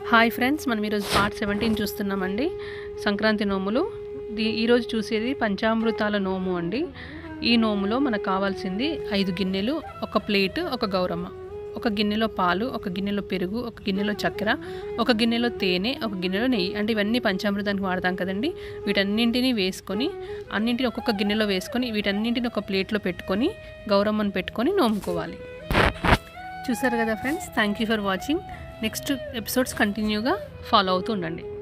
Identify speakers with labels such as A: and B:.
A: hi friends మనం ఈరోజు part seventeen చూస్తున్నామండి సంక్రాంతి నోములు దీ- ఈరోజు చూసేది పంచామృతాల నోము అండి ఈ నోములో మనకు కావాల్సింది ఐదు గిన్నెలు ఒక ప్లేట్ ఒక గౌరమ్మ ఒక గిన్నెలో పాలు ఒక గిన్నెలో పెరుగు ఒక గిన్నెలో చక్కెర ఒక గిన్నెలో తేనె ఒక గిన్నెలో నెయ్యి అంటే ఇవన్నీ పంచామృతానికి వాడతాం కదండి వీటన్నింటినీ వేసుకొని అన్నింటిని ఒక్కొక్క గిన్నెలో వేసుకొని వీటన్నింటిని ఒక ప్లేట్లో పెట్టుకొని గౌరమ్మను పెట్టుకొని నోముకోవాలి చూసారు కదా friends thank you for watching next episodes కంటిన్యూగా ఫాలో అవుతూ ఉండండి